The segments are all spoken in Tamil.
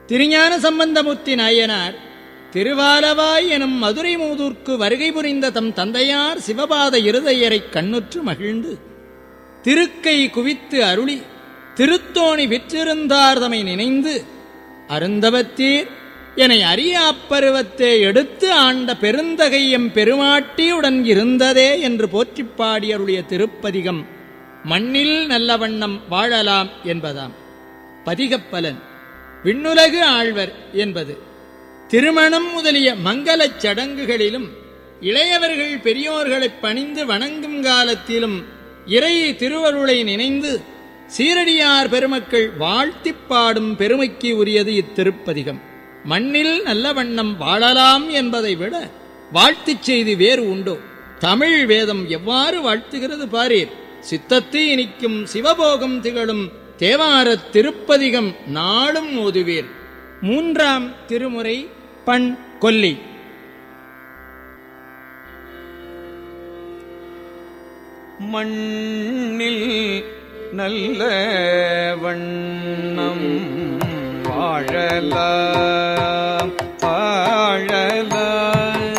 திருஞான சம்பந்தமுத்தி நாயனார் திருவாலவாய் எனும் மதுரை மூதூர்க்கு வருகை புரிந்த தம் தந்தையார் சிவபாத இருதையரைக் கண்ணுற்று மகிழ்ந்து திருக்கை குவித்து அருளி திருத்தோணி விற்றிருந்தார் தமை நினைந்து அருந்தவத்தீர் என அரிய அப்பருவத்தை எடுத்து ஆண்ட பெருந்தகையம் பெருமாட்டியுடன் இருந்ததே என்று போற்றிப் பாடி அருளிய திருப்பதிகம் மண்ணில் நல்ல வண்ணம் வாழலாம் என்பதாம் பதிகப்பலன் விண்ணுலகு ஆழ்வர் என்பது திருமணம் முதலிய மங்களச் சடங்குகளிலும் இளையவர்கள் பெரியோர்களைப் பணிந்து வணங்கும் காலத்திலும் இறை திருவருளை நினைந்து சீரடியார் பெருமக்கள் வாழ்த்திப் பாடும் பெருமைக்கு உரியது இத்திருப்பதிகம் மண்ணில் நல்ல வண்ணம் வாழலாம் என்பதை விட வாழ்த்துச் செய்தி வேறு உண்டோ தமிழ் வேதம் எவ்வாறு வாழ்த்துகிறது பாரீர் சித்தத்தை இனிக்கும் சிவபோகம் திகழும் தேவாரத் திருப்பதிகம் நாளும் ஓதுவீர் மூன்றாம் திருமுறை பண் கொல்லி மண்ணில் நல்ல வண்ணம் வாழலாம் வாழலாம்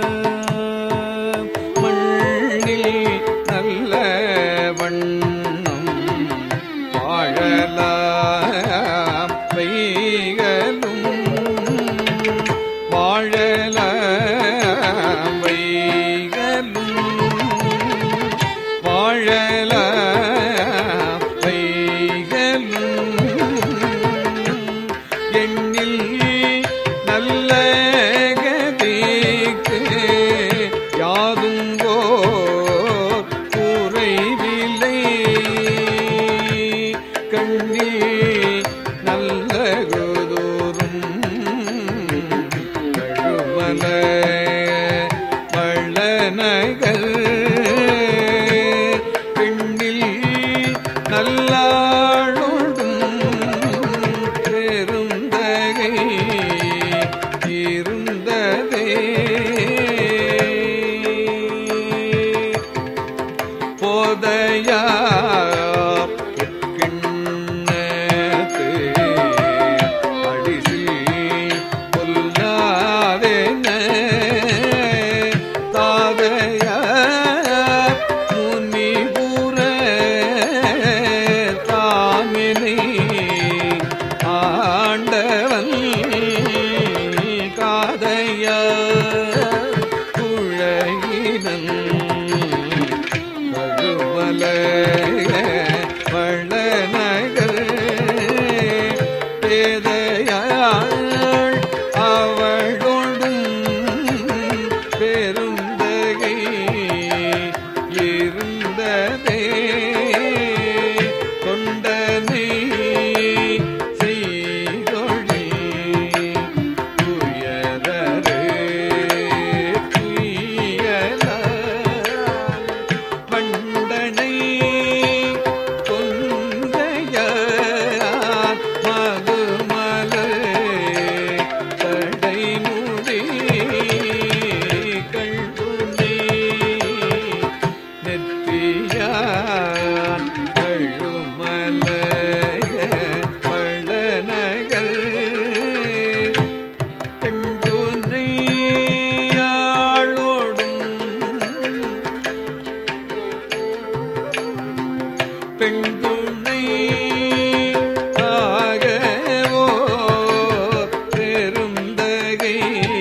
மண்ணில் நல்ல வண்ணம் வாழலாம் வைகளும் வாழலாம் வைகளும் வாழலாம் வைகளும் எண்ணில் நல்ல கதிக்கு யாதும் ஓர் குறைவில்லை கண்ணில் நல்ல குதூரும் கழுமல வள்ளநகர் பெண்ணில் நல்லாளோடும் பெருந்தகை இருந்ததே போதையா கிண்ணத்து அடிசில் கொல்லாதென தாதைய முனிபுர தாமினை ஆண்டவன் காதைய குழையினன் கழுமல வள்ளநகர் பேதையாள் அவளோடும் பெருந்தகை இருந்ததே கொண்டனை செய்தொழி துயரரு துயலா வண்டனை கொன்றையார் மதுமலர் தடைமுடி கள்ளுனை நெற்றியார் கழுமல பள்ளநகர் பெண்துணையாளோடும் பெண்துணை ஆகவோ பெருந்தகை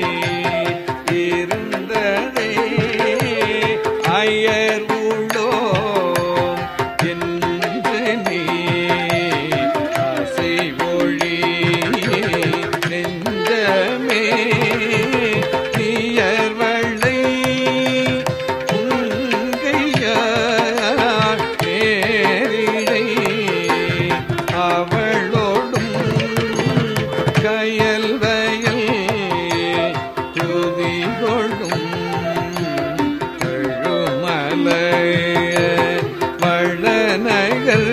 இருந்ததே அயர் உள்ளோம் என்று நீ ஆசை ஒழி நெஞ்சமே நீயர்வளை உங்கையார் நேரிடை அவளோடும் கயல் வயல் துதி கொள்ளும் கழுமலை வளநகர்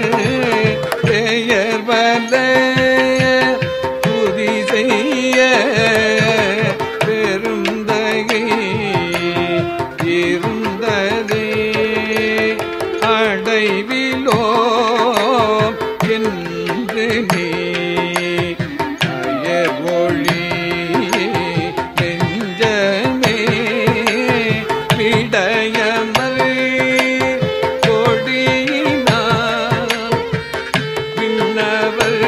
பெயர் வல துதி செய்ய பெருந்தகை இருந்ததே அடைவிலோ என்று நீ மன்னவர்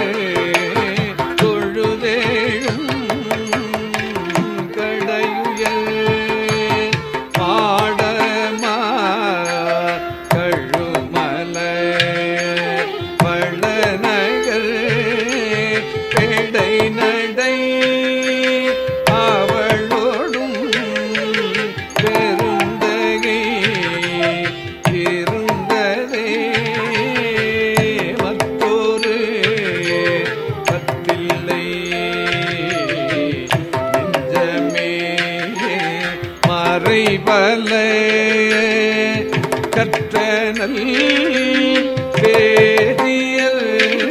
தொழுதேழும் கடையுயர் பாடமா கழுமல வளநகர் பெடை நடை அவளோடும் பெருந்தகை இருந்ததே மற்றொரு பத்தில்லை நெஞ்சமே மறைபல கற்றனல் வேதியல்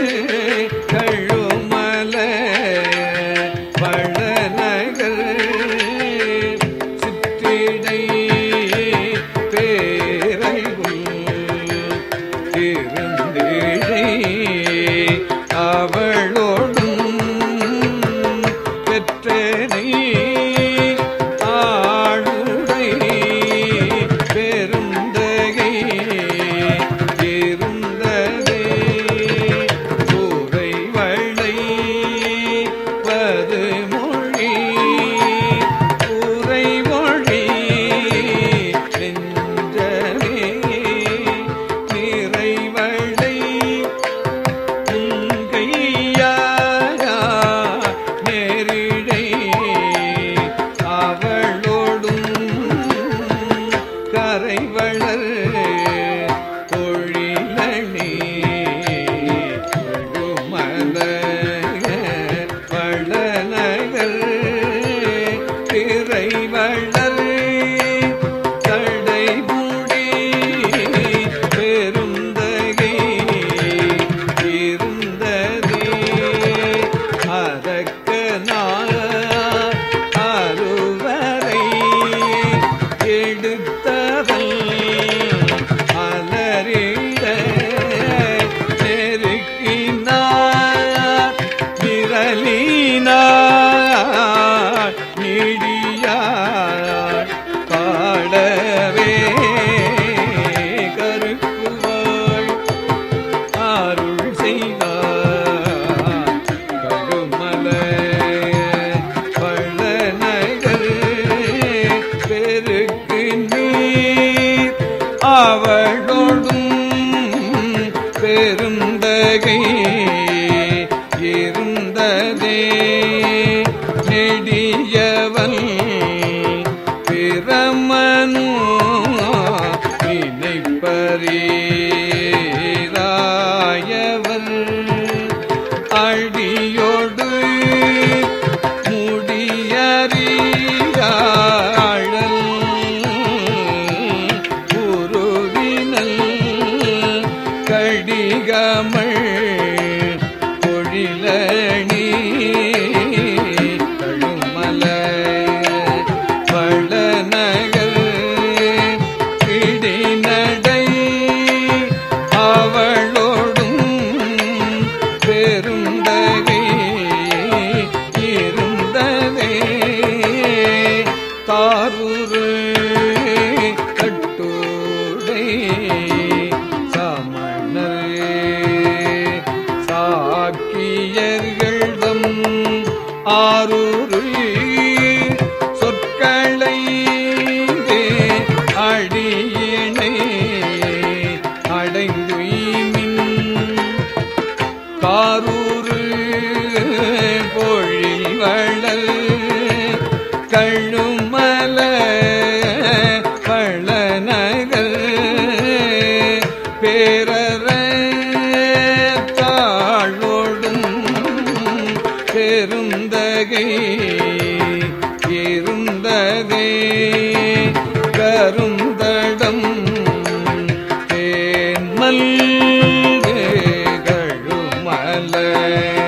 கழுமல வளநகர் சிற்றிடை பேரைவும் இருந்திழை அவளோடும் பெற்றனை ஆளுடை பெருந்தகை இருந்ததே கூரை வளை வது மொழி கூரை மொழி நெஞ்சமே நிறைவளை கையாரா நேரிடை அவளோடும் கரைவளர் தொழிலணி மல வளநகர் திரைவளர் தடைமுடி பெருந்தகை இருந்ததே அதற்கனார் அருவரை எடுத்தவன் அலறிட நெருக்கினார் விரலினார் நீடியார் பாடவே கருக்குவாள் அருள் செய்வார் கடுமல பள்ளநகர் பெருக்கு நீர் அவளோடும் பெருந்தகை இருந்ததே நெடியவன் பிரமனு நினைப்பரீராயவர் அடியோடு முடியறியாழல் உருவினல் கடிகமள் பொழிலணி கழுமல வளநகர் இடிநடை அவளோடும் பெருந்தகை இருந்ததே தாரூரு கட்டோடை சமணரே சாக்கியர்கள் தம் ஆரூரு சொற்களை அடியினை அடைந்து காரூரு பொழில் வளல் கழுமல பழநகர் பேரற தாழோடும் பெருந்தகை இருந்ததே கருந்தடம் தேன்மல் கழுமலை